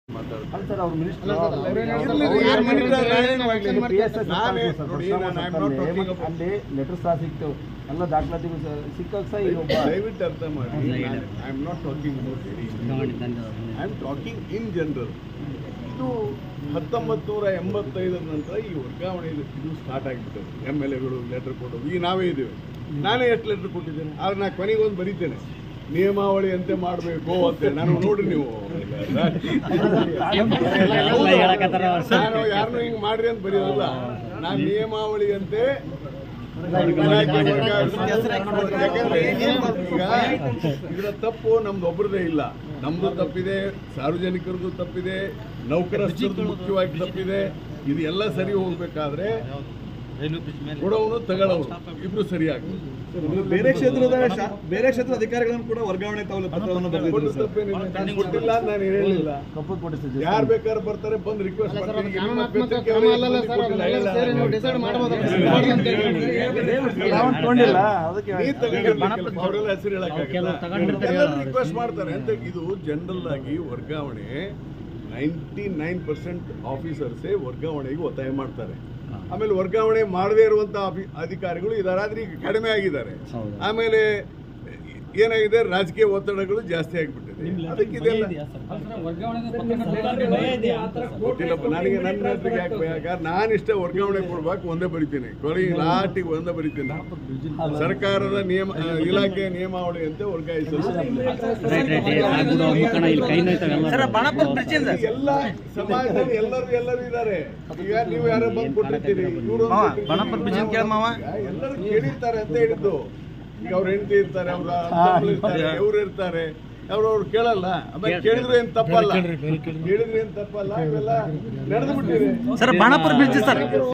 ಅಲ್ಲ ಸರ್ ಅವ್ರು ಮಿನಿಸ್ಟರ್ ಯಾರು ಮಾಡಿದ್ದಾರೆ? ನಾನೇನು action ಮಾಡ್ತೀನಿ? ನಾನೇ ನೋಡಿ, ನಾನು I'm not talking about- ಅಲ್ಲಿ ಲೆಟರ್ ಸಹ ಸಿಕ್ತು ಎಲ್ಲ ದಾಖಲಾತಿಗಳು ಸಹ ಸಿಕ್ಕಾಗ ಸಹ ಈಗ ಒಬ್ಬ ದಯವಿಟ್ಟು ಅರ್ಥ ಮಾಡಿ I am not talking I am talking in general ಇದು ಹತ್ತೊಂಬತ್ತು ನೂರ ಎಂಬತ್ತೈದರ ನಂತರ ಈ ವರ್ಗಾವಣೆ ಇದು- ಇದು ಸ್ಟಾರ್ಟ್ ಆಗಿಬಿಟ್ಟது ಎಮ್ ಎಲ್ ಎಗಳು ಲೆಟರ್ ಕೊಡೋದು ಈಗ ನಾವೇ ಇದ್ದೇವೆ ನಾನೇ ಎಷ್ಟು ಲೆಟರ್ ಕೊಟ್ಟಿದ್ದೇನೆ ಆದ್ರೆ ನಾ ಕೊನೆಗೆ ಒಂದು ಬರೀತೇನೆ ನಿಯಮಾವಳಿ ಅಂತೆ ಮಾಡಬೇಕು ಅಂತ ನಾನು ನೋಡ್ರಿ ನೀವು ನಾನು ಯಾರನ್ನೂ ಹಿಂಗೆ ಮಾಡ್ರಿ ಅಂತ ಬರೆಯೋದಲ್ಲ ನಾನು ನಿಯಮಾವಳಿ ಅಂತೆ ಯಾಕಂದ್ರೆ ಈಗ ಇದರ ತಪ್ಪು ನಮ್ದು ಒಬ್ಬರದೇ ಇಲ್ಲ ನಮ್ದು ತಪ್ಪಿದೆ ಸಾರ್ವಜನಿಕರದ್ದು ತಪ್ಪಿದೆ ನೌಕರಸ್ಥರದ್ದು ಮುಖ್ಯವಾಗಿ ತಪ್ಪಿದೆ ಇದು ಎಲ್ಲ ಸರಿ ಹೋಗ್ಬೇಕಾದ್ರೆ ಕೊಡೋನು ತಗೊಳ್ಳೋನು ಇಬ್ರು ಸರಿಯಾಗ್ತದೆ ಬೇರೆ ಕ್ಷೇತ್ರದ ಶಾ- ಬೇರೆ ಕ್ಷೇತ್ರದ ಅಧಿಕಾರಿಗಳನ್ನು ಕೂಡ ವರ್ಗಾವಣೆ ತಾವು ಪತ್ರವನ್ನು ಕೊಟ್ಟು ಬರೆದಿದ್ರು ತಪ್ಪೇನಿಲ್ಲ ನಾನು ಕೊಟ್ಟಿಲ್ಲ ಅಂತ ನಾನು ಹೇಳಿಲ್ಲ ಕಪ್ಪು ಕೊಡಿಸಿದ್ರು ಯಾರು ಬೇಕಾದ್ರೆ ಬರ್ತಾರೆ ಬಂದು ರಿಕ್ವೆಸ್ಟ್ ಮಾಡ್ತೀನಿ ಈಗ ನಿಮ್ಮ ಪತ್ರಿಕೆ ಅವರಿಗೆ ಬಂದು ಕೊಟ್ಟಿಲ್ಲ, ಹೇಳಿಲ್ಲ. ನಾವು ತಗೊಂಡಿಲ್ಲ ಅದಕ್ಕೆ ನೀ ತಗೊಂಡಿರ್ಲಿಕ್ಕಿಲ್ಲ, ಅವರೆಲ್ಲ ಹೆಸರು ಹೇಳಕ್ಕಾಗಲ್ಲ. ಎಲ್ಲರೂ ರಿಕ್ವೆಸ್ಟ್ ಮಾಡ್ತಾರೆ ಅಂತ ಇದು ಜನರಲ್ ಆಗಿ ವರ್ಗಾವಣೆ ನೈಂಟಿ ನೈನ್ ಪರ್ಸೆಂಟ್ ಆಫೀಸರ್ಸೇ ವರ್ಗಾವಣೆಗೆ ಒತ್ತಾಯ ಮಾಡ್ತಾರೆ ಆಮೇಲೆ ವರ್ಗಾವಣೆ ಮಾಡದೇ ಇರುವಂತ ಅಧಿಕಾರಿಗಳು ಇದಾರೆ ಆದ್ರೆ ಈಗ ಕಡಿಮೆ ಆಗಿದ್ದಾರೆ ಆಮೇಲೆ ಏನಾಗಿದೆ ರಾಜಕೀಯ ಒತ್ತಡಗಳು ಜಾಸ್ತಿ ಆಗಿಬಿಟ್ಟಿದೆ ಅದಕ್ಕೆ ಇದೆಲ್ಲ ಗೊತ್ತಿಲ್ಲಪ್ಪ ನನಗೆ ನನ್ನ ಹೆಸರಿಗೆ ಯಾಕೆ ಭಯ? ಯಾಕಂದ್ರೆ ನಾನು ಇಷ್ಟೇ ವರ್ಗಾವಣೆ ಕೊಡ್ಬೇಕು ಒಂದೇ ಬರಿತೀನಿ ಕೊನೆಗೆ ಲಾಟಿಗೆ ಒಂದೇ ಬರಿತೀನಿ ಸರ್ಕಾರದ ನಿಯಮ ಆ, ಇಲಾಖೆಯ ನಿಯಮಾವಳಿ ಅಂತ ವರ್ಗಾಯಿಸಲು ಎಲ್ಲ ಸಮಾಜದಲ್ಲಿ ಎಲ್ಲರೂ ಎಲ್ಲರೂ ಇದ್ದಾರೆ ಈಗ ನೀವು ಯಾರೋ ಬಂದು ಕೊಟ್ಟಿರ್ತೀರಿ ಇವರು ಎಲ್ಲರೂ ಕೇಳಿರ್ತಾರೆ ಅಂತ ಹೇಳಿದ್ದು ಈಗ ಅವ್ರ ಹೆಂಡತಿ ಇರ್ತಾರೆ ಅವ್ರ ತಮ್ಮಳು ಇರ್ತಾರೆ ಇವ್ರು ಇರ್ತಾರೆ ಅವ್ರು ಅವ್ರು ಕೇಳಲ್ಲ ಆಮೇಲೆ ಕೇಳಿದ್ರು ಏನ್ ತಪ್ಪಲ್ಲ ಕೇಳಿದ್ರೆ ಏನ್ ತಪ್ಪಲ್ಲ ಇವೆಲ್ಲ ನಡೆದು ಬಿಟ್ಟಿದೆ ಸರ್ ಬಾಣಾಪುರ ಬ್ರಿಡ್ಜ್ ಸರ್